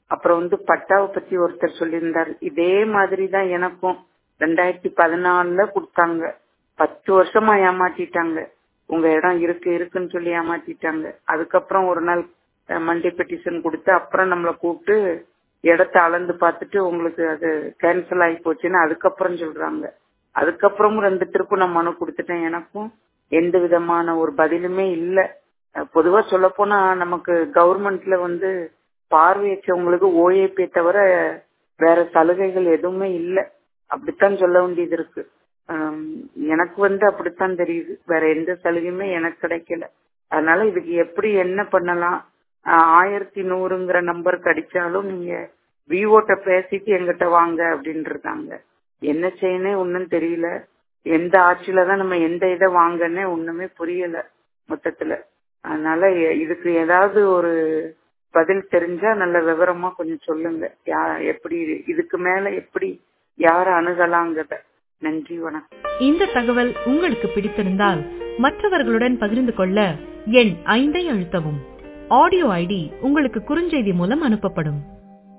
அப்புறம் வந்து பட்டாவை பத்தி ஒருத்தர் சொல்லியிருந்தார் இதே மாதிரி தான் எனக்கும் ரெண்டாயிரத்தி பதினாலுல கொடுத்தாங்க பத்து வருஷமா ஏமாத்திட்டாங்க உங்க இடம் இருக்கு இருக்குன்னு சொல்லி ஏமாத்திட்டாங்க அதுக்கப்புறம் ஒரு நாள் மண்டே பெட்டிஷன் கொடுத்து அப்புறம் நம்மளை கூப்பிட்டு இடத்த அளந்து பார்த்துட்டு உங்களுக்கு அது கேன்சல் ஆகி போச்சுன்னு அதுக்கப்புறம் சொல்றாங்க அதுக்கப்புறமும் ரெண்டு திருப்பு நான் மனு கொடுத்துட்டேன் எனக்கும் எந்த விதமான ஒரு பதிலுமே இல்ல பொதுவா சொல்ல போனா நமக்கு கவர்மெண்ட்ல வந்து பார்வையற்றவங்களுக்கு ஓஏபி தவிர வேற சலுகைகள் எதுவுமே இல்ல அப்படித்தான் சொல்ல வேண்டியது இருக்கு எனக்கு வந்து அப்படித்தான் தெரியுது வேற எந்த சலுகையுமே எனக்கு கிடைக்கல அதனால இதுக்கு எப்படி என்ன பண்ணலாம் ஆயிரத்தி நூறுங்கிற நம்பர் கிடைச்சாலும் நீங்க விவோட்ட பேசிட்டு எங்கிட்ட வாங்க அப்படின்றாங்க என்ன செய்யணும் ஒன்னும் தெரியல எந்த ஆட்சியில தான் நம்ம எந்த இதை வாங்கன்னே ஒண்ணுமே புரியல மொத்தத்துல அதனால இதுக்கு ஏதாவது ஒரு பதில் தெரிஞ்சா நல்ல விவரமா கொஞ்சம் சொல்லுங்க யா எப்படி இதுக்கு மேல எப்படி யார அணுகலாங்கிறத நன்றி வணக்கம் இந்த தகவல் உங்களுக்கு பிடித்திருந்தால் மற்றவர்களுடன் பகிர்ந்து கொள்ள எண் ஐந்தை அழுத்தவும் ஆடியோ ஐடி உங்களுக்கு குறுஞ்செய்தி மூலம் அனுப்பப்படும்